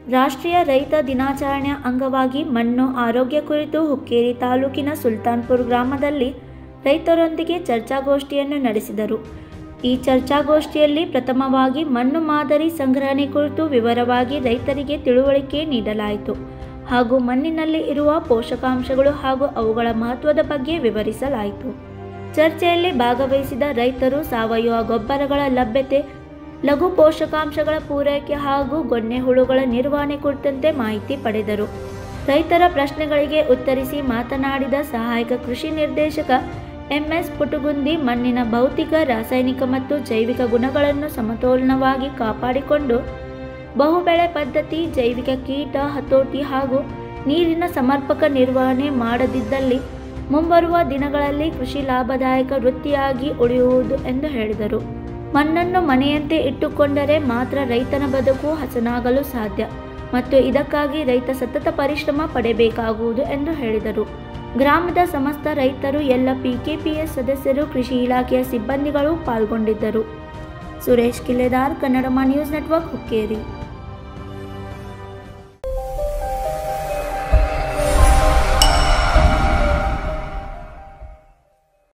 ರಾಷ್ಟ್ರೀಯ ರೈತ ದಿನಾಚರಣೆಯ ಅಂಗವಾಗಿ ಮಣ್ಣು ಆರೋಗ್ಯ ಕುರಿತು ಹುಕ್ಕೇರಿ ತಾಲೂಕಿನ ಸುಲ್ತಾನ್ಪುರ ಗ್ರಾಮದಲ್ಲಿ ರೈತರೊಂದಿಗೆ ಚರ್ಚಾಗೋಷ್ಠಿಯನ್ನು ನಡೆಸಿದರು ಈ ಚರ್ಚಾಗೋಷ್ಠಿಯಲ್ಲಿ ಪ್ರಥಮವಾಗಿ ಮಣ್ಣು ಮಾದರಿ ಸಂಗ್ರಹಣೆ ಕುರಿತು ವಿವರವಾಗಿ ರೈತರಿಗೆ ತಿಳುವಳಿಕೆ ನೀಡಲಾಯಿತು ಹಾಗೂ ಮಣ್ಣಿನಲ್ಲಿ ಇರುವ ಪೋಷಕಾಂಶಗಳು ಹಾಗೂ ಅವುಗಳ ಮಹತ್ವದ ಬಗ್ಗೆ ವಿವರಿಸಲಾಯಿತು ಚರ್ಚೆಯಲ್ಲಿ ಭಾಗವಹಿಸಿದ ರೈತರು ಸಾವಯವ ಗೊಬ್ಬರಗಳ ಲಭ್ಯತೆ ಲಘು ಪೋಷಕಾಂಶಗಳ ಪೂರೈಕೆ ಹಾಗೂ ಗೊನ್ನೆ ಹುಳುಗಳ ನಿರ್ವಹಣೆ ಕುರಿತಂತೆ ಮಾಹಿತಿ ಪಡೆದರು ರೈತರ ಪ್ರಶ್ನೆಗಳಿಗೆ ಉತ್ತರಿಸಿ ಮಾತನಾಡಿದ ಸಹಾಯಕ ಕೃಷಿ ನಿರ್ದೇಶಕ ಎಂಎಸ್ ಪುಟಗುಂದಿ ಮಣ್ಣಿನ ಭೌತಿಕ ರಾಸಾಯನಿಕ ಮತ್ತು ಜೈವಿಕ ಗುಣಗಳನ್ನು ಸಮತೋಲನವಾಗಿ ಕಾಪಾಡಿಕೊಂಡು ಬಹುಬೆಳೆ ಪದ್ಧತಿ ಜೈವಿಕ ಕೀಟ ಹತೋಟಿ ಹಾಗೂ ನೀರಿನ ಸಮರ್ಪಕ ನಿರ್ವಹಣೆ ಮಾಡದಿದ್ದಲ್ಲಿ ಮುಂಬರುವ ದಿನಗಳಲ್ಲಿ ಕೃಷಿ ಲಾಭದಾಯಕ ವೃತ್ತಿಯಾಗಿ ಉಳಿಯುವುದು ಎಂದು ಹೇಳಿದರು ಮಣ್ಣನ್ನು ಮನೆಯಂತೆ ಇಟ್ಟುಕೊಂಡರೆ ಮಾತ್ರ ರೈತನ ಬದುಕು ಹಸನಾಗಲು ಸಾಧ್ಯ ಮತ್ತು ಇದಕ್ಕಾಗಿ ರೈತ ಸತತ ಪರಿಶ್ರಮ ಪಡೆಬೇಕಾಗುವುದು ಎಂದು ಹೇಳಿದರು ಗ್ರಾಮದ ಸಮಸ್ತ ರೈತರು ಎಲ್ಲ ಪಿಕೆಪಿಎಸ್ ಸದಸ್ಯರು ಕೃಷಿ ಇಲಾಖೆಯ ಸಿಬ್ಬಂದಿಗಳು ಪಾಲ್ಗೊಂಡಿದ್ದರು ಸುರೇಶ್ ಕಿಲೆದಾರ್ ಕನ್ನಡಮ ನ್ಯೂಸ್ ನೆಟ್ವರ್ಕ್ ಹುಕ್ಕೇರಿ